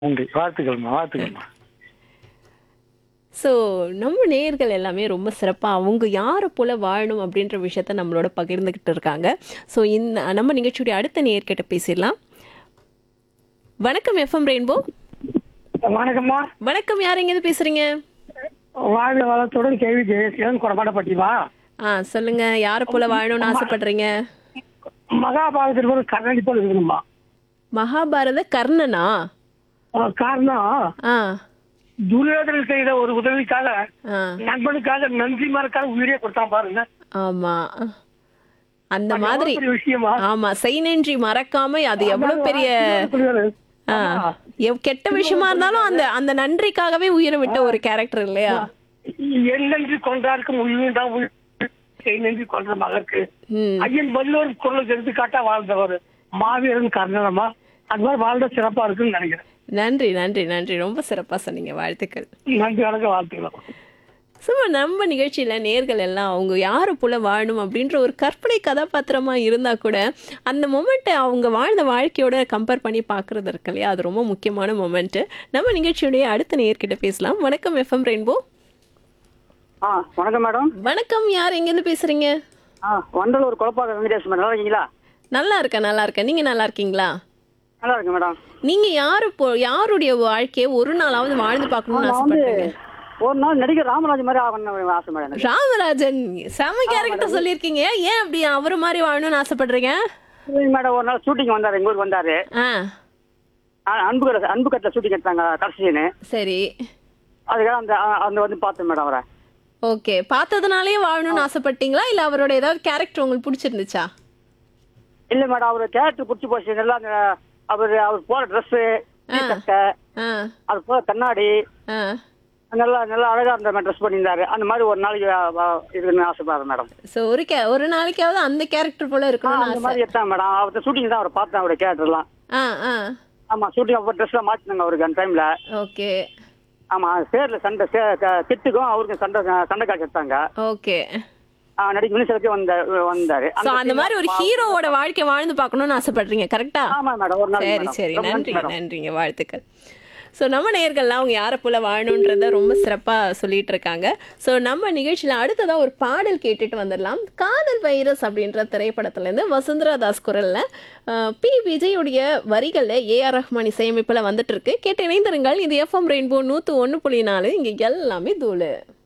நன்றி வாழ்த்துக்கள்மா வாழ்த்துக்கள்மா ஸோ நம்ம நேயர்கள் எல்லாமே ரொம்ப சிறப்பாக அவங்க யாரை போல வாழணும் அப்படின்ற விஷயத்த நம்மளோட பகிர்ந்துக்கிட்டு இருக்காங்க ஸோ இந்த நம்ம நிகழ்ச்சியுடைய அடுத்த நேயர்கிட்ட பேசிடலாம் வணக்கம் எஃப்எம் ரெயின்போ வணக்கம்மா வணக்கம் யார் எங்கேருந்து பேசுறீங்க வாழ்க வளத்துடன் கேள்வி ஜெயசீலன் குறமாடப்பட்டிவா ஆ சொல்லுங்க யாரை போல வாழணும்னு ஆசைப்படுறீங்க மகாபாரதத்தில் ஒரு கண்ணாடி போல இருக்கணுமா மகாபாரத கர்ணனா அஹ் காரணம் ஆ துரியோதனன் செய்த ஒரு உதவிக்காக ஆ நண்பனுக்காக நன்றி மறக்காத உயிரே கொடுத்தான் பாருங்க ஆமா அந்த அது மாதிரி எவ்வளவு பெரிய விஷயமா ஆமா செய் நன்றி மறக்காம அது எவ்வளவு பெரிய ஆ, எவ்- கெட்ட விஷயமா இருந்தாலும் அந்த அந்த நன்றிக்காகவே உயிரை விட்ட ஒரு கேரக்டர் இல்லையா என் நன்றி கொன்றார்க்கும் உயிர் தான் உயிர் செய் நன்றி கொன்ற மகற்கு ம் ஐயன் வல்லோர் குரலுக்கு எடுத்துக்காட்டா வாழ்ந்தவர் மாவீரன் கர்ணனமா அது மாதிரி வாழ்ந்த சிறப்பா இருக்குன்னு நினைக்கிறேன் நன்றி நன்றி நன்றி ரொம்ப சிறப்பா சொன்னீங்க வாழ்த்துக்கள் நன்றி வணக்கம் வாழ்த்துக்கலாம் சும்மா நம்ம நிகழ்ச்சியில நேர்கள் எல்லாம் அவங்க யாரை போல வாழணும் அப்படின்ற ஒரு கற்பனை கதாபாத்திரமா இருந்தா கூட அந்த மொமெண்ட்டை அவங்க வாழ்ந்த வாழ்க்கையோட கம்பேர் பண்ணி பார்க்கறது இருக்கு இல்லையா அது ரொம்ப முக்கியமான மொமெண்ட் நம்ம நிகழ்ச்சியுடைய அடுத்த நேர்கிட்ட பேசலாம் வணக்கம் எஃப்எம் ரெயின்போ ஆ வணக்கம் மேடம் வணக்கம் யார் எங்கேருந்து பேசுறீங்க ஆ வண்டலூர் குழப்பாக்க வெங்கடேஷ் மேடம் நல்லா இருக்கீங்களா நல்லா இருக்கேன் நல்லா இருக்கேன் நீங்க நல்லா இருக்கீங்களா நல்லா இருக்கு மேடம் நீங்க யாரு போ யாருடைய வாழ்க்கையை ஒரு நாளாவது வாழ்ந்து பார்க்கணும்னு நான் வந்து ஆசைப்படுறீங்க ஒரு நாள் நடிகர் ராமராஜ் மாதிரி ஆகணும்னு ஆசை மேடம் எனக்கு ராமராஜன் செம கேரக்டர் சொல்லியிருக்கீங்க ஏன் அப்படி அவர் மாதிரி வாழணும்னு ஆசைப்படுறீங்க இல்லைங்க மேடம் ஒரு நாள் ஷூட்டிங் வந்தார் எங்க ஊருக்கு வந்தாரு ஆ ஆ, அன்பு கட்ட அன்பு கட்டில் ஷூட்டிங் எடுத்தாங்க கடைசின்னு சரி அதுக்காக அந்த ஆ, அந்த வந்து பார்த்தேன் மேடம் அவரை ஓகே பார்த்ததுனாலே வாழணும்னு ஆசைப்பட்டீங்களா இல்ல அவரோட ஏதாவது கேரக்டர் உங்களுக்கு பிடிச்சிருந்துச்சா இல்லை மேடம் அவர் கேரக்டர் பிடிச்சி போச்சு நல்லா அந்த அவர் அவர் போற ட்ரெஸ்ஸு சட்டை ஆ அது போற கண்ணாடி ஆ நல்லா நல்லா அழகா இருந்த மாதிரி ட்ரெஸ் பண்ணியிருந்தாரு அந்த மாதிரி ஒரு நாளைக்கு ஆ, ஆ, இருக்குன்னு ஆசைப்படுறேன் மேடம் ஸோ ஒரு கே ஒரு நாளைக்காவது அந்த கேரக்டர் போல ஆ, இருக்கணும்னு அந்த ஆசை மாதிரி எடுத்தாங்க மேடம் அவர் ஷூட்டிங் தான் அவரை பார்த்தேன் அவருடைய கேரக்டர்லாம் ஆ ஆ ஆமா ஷூட்டிங் அப்போ ட்ரெஸ்லாம் மாற்றினாங்க அவருக்கு அந்த டைம்ல ஓகே ஆமா சேர்ல சண்டை சே- க- கிட்டுக்கும் அவருக்கும் சண்டை சண்டை காட்சி எடுத்தாங்க ஓகே ஆ, நடிக்க மினிஸ்டருக்கு வந்த வந்தாரு ஸோ அந்த மாதிரி ஒரு ஹீரோவோட வாழ்க்கை வாழ்ந்து பார்க்கணும்னு ஆசைப்படுறீங்க கரெக்டா ஆமா மேடம் ஒரு நாள் சரி மேடம். சரி ரொம்ப நன்றி மேடம். நன்றிங்க வாழ்த்துக்கள் ஸோ நம்ம நேயர்கள்லாம் அவங்க யாரை போல வாழணுன்றத ரொம்ப சிறப்பாக சொல்லிட்டு இருக்காங்க ஸோ நம்ம நிகழ்ச்சியில் அடுத்ததாக ஒரு பாடல் கேட்டுட்டு வந்துடலாம் காதல் வைரஸ் அப்படின்ற திரைப்படத்துலேருந்து வசுந்தரா தாஸ் குரலில் பி விஜயுடைய வரிகளில் ஏஆர் ரஹ்மான் இசையமைப்பில் வந்துட்டு இருக்கு கேட்டு இணைந்திருங்கள் இது எஃப்எம் ரெயின்போ நூற்று ஒன்று புள்ளி நாலு இங்கே எல்லாமே தூளு